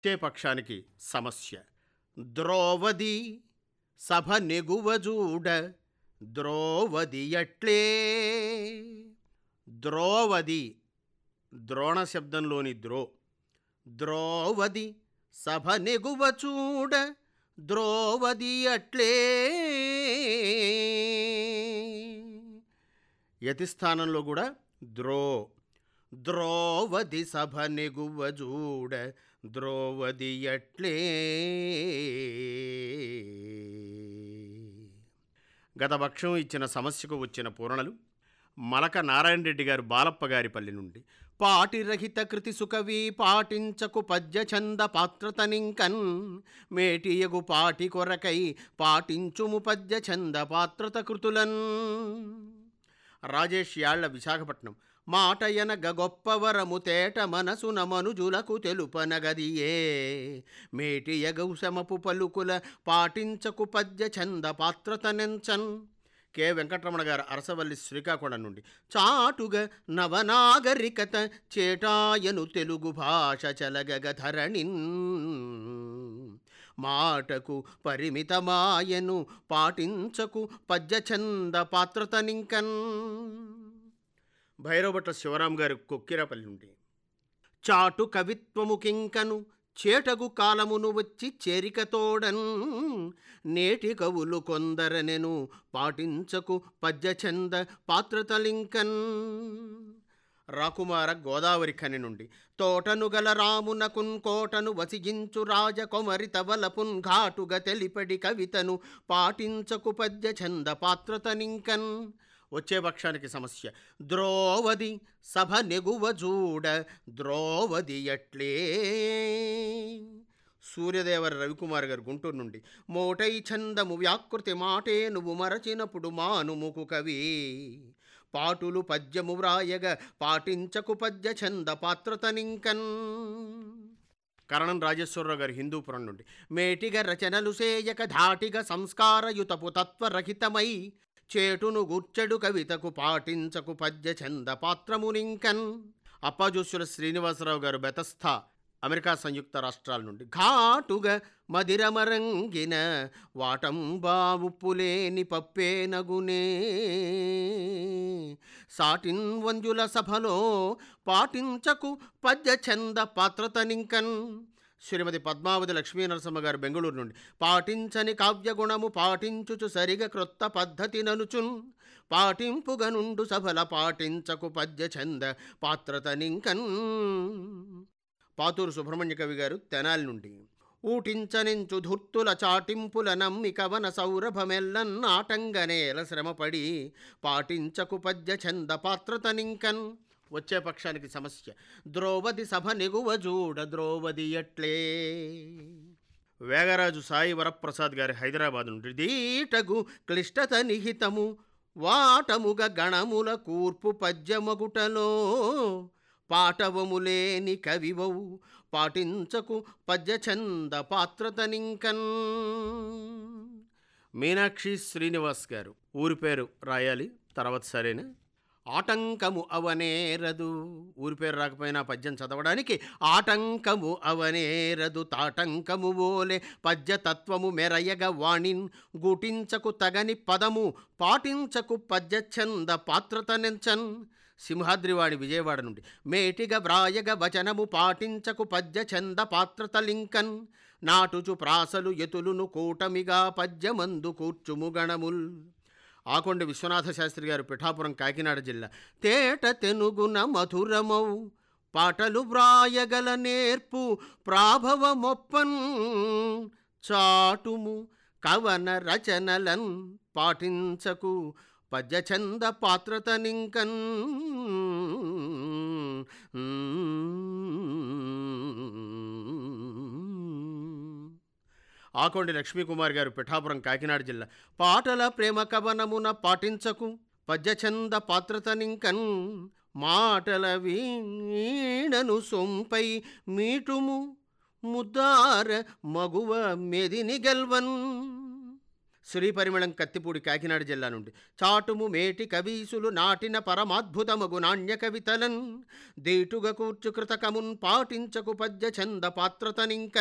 వచ్చే పక్షానికి సమస్య ద్రోవది సభ నెగువజూడ ద్రోవది ఎట్లే ద్రోవది ద్రోణ శబ్దంలోని ద్రో ద్రోవది సభ నెగువ చూడ ద్రోవది అట్లే యతి స్థానంలో కూడా ద్రో ద్రోవది సభ నెగువ చూడ ద్రోవది అట్లే గత పక్షం ఇచ్చిన సమస్యకు వచ్చిన పూరణలు మలక నారాయణ రెడ్డి గారు బాలప్ప గారిపల్లి నుండి పాటిరహిత కృతి సుకవి పాటించకు పద్య చంద పాత్రతనింకన్ మేటియగు పాటి కొరకై పాటించుము పద్య చంద పాత్రత కృతులన్ రాజేష్ యాళ్ల విశాఖపట్నం మాటయనగ గొప్పవరము తేట మనసున మనుజులకు తెలుపనగదియే మేటి ఎగౌసమపు పలుకుల పాటించకు పద్య చంద పాత్రతనెంచన్ కె వెంకటరమణ గారు అరసవల్లి శ్రీకాకుళం నుండి చాటుగా నవనాగరికత చేటాయను తెలుగు భాష చలగగ ధరణిన్ మాటకు పరిమితమాయను పాటించకు పద్యచంద పాత్రతనింకన్ భైరవభట్ల శివరాం గారు కొక్కిరపల్లి నుండి చాటు కవిత్వము కింకను చేటగు కాలమును వచ్చి చేరికతోడన్ నేటి కవులు కొందరనెను పాటించకు పద్యచంద పాత్రతలింకన్ రాకుమార గోదావరి ఖని నుండి తోటను గల రామునకున్ కోటను వసిగించు రాజకొమరి తవలపున్ ఘాటుగా తెలిపడి కవితను పాటించకు పద్య ఛంద పాత్రతనింకన్ వచ్చే పక్షానికి సమస్య ద్రోవది సభ నెగువ చూడ ద్రోవది ఎట్లే సూర్యదేవర రవికుమార్ గారు గుంటూరు నుండి మోటై ఛందము వ్యాకృతి మాటే నువ్వు మరచినప్పుడు మానుముకు కవి పాటులు పద్యము వ్రాయగా పాటించకు పద్య ఛంద పాత్రతనింకన్ కరణం రాజేశ్వరరావు గారి హిందూపురం నుండి మేటిగా రచనలు సేయక ధాటిగా సంస్కారయుతపు తత్వరహితమై చేటును గుర్చెడు కవితకు పాటించకు పద్య ఛంద పాత్రమునింకన్ అప్పాజోస్యుల శ్రీనివాసరావు గారు బెతస్థ అమెరికా సంయుక్త రాష్ట్రాల నుండి ఘాటుగా మదిరమరంగిన వాటం బావుపులేని పప్పేనగునే సాటిన్ వంజుల సభలో పాటించకు పద్య ఛంద పాత్రతనింకన్ శ్రీమతి పద్మావతి లక్ష్మీ నరసింహ గారు బెంగళూరు నుండి పాటించని కావ్యగుణము పాటించుచు సరిగ క్రొత్త పద్ధతి ననుచున్ పాటింపుగ నుండు సభల పాటించకు పద్య ఛంద పాత్రతనింకన్ పాతూరు సుబ్రహ్మణ్య కవి గారు తెనాలి నుండి ఊటించనించు ధుర్తుల చాటింపుల నమ్మి కవన సౌరభమెల్లన్ ఆటంగనేల శ్రమపడి పాటించకు పద్య ఛంద పాత్రతనింకన్ వచ్చే పక్షానికి సమస్య ద్రౌపది సభ నెగువ జూడ ద్రౌపది ఎట్లే వేగరాజు సాయి వరప్రసాద్ గారి హైదరాబాద్ నుండి దీటగు క్లిష్టత నిహితము వాటముగ గణముల కూర్పు పద్యమగుటలో పాటవములేని కవివవు పాటించకు పద్యచంద పాత్రతనింకన్ మీనాక్షి శ్రీనివాస్ గారు ఊరి పేరు రాయాలి తర్వాత సరేనా ఆటంకము అవనేరదు ఊరి పేరు రాకపోయినా పద్యం చదవడానికి ఆటంకము అవనేరదు తాటంకము ఓలే పద్యతత్వము మెరయగ వాణిన్ గుటించకు తగని పదము పాటించకు పద్యఛంద పాత్రతనెంచన్ సింహాద్రివాణి విజయవాడ నుండి మేటిగ వ్రాయగ వచనము పాటించకు పద్యఛంద పాత్రతలింకన్ నాటుచు ప్రాసలు ఎతులును కూటమిగా పద్యమందు కూర్చుము గణముల్ ఆకొండ విశ్వనాథ శాస్త్రి గారు పిఠాపురం కాకినాడ జిల్లా తేట తెనుగున మధురమౌ పాటలు వ్రాయగల నేర్పు ప్రాభవమొప్పన్ చాటుము కవన రచనలన్ పాటించకు పద్యచంద పాత్రతనింకన్ ఆకొండి లక్ష్మీకుమార్ గారు పిఠాపురం కాకినాడ జిల్లా పాటల ప్రేమ కవనమున పాటించకు పద్యచంద పాత్రతనింకన్ మాటల వీణను సొంపై మీటుము ముద్దార మగువ మెదిని గెల్వన్ శ్రీపరిమళం కత్తిపూడి కాకినాడ జిల్లా నుండి చాటుము మేటి కవీసులు నాటిన పరమాద్భుతమగు నాణ్య కవితలన్ దీటుగా కూర్చు కృతకమున్ పాటించకు పద్య చంద పాత్రతనింక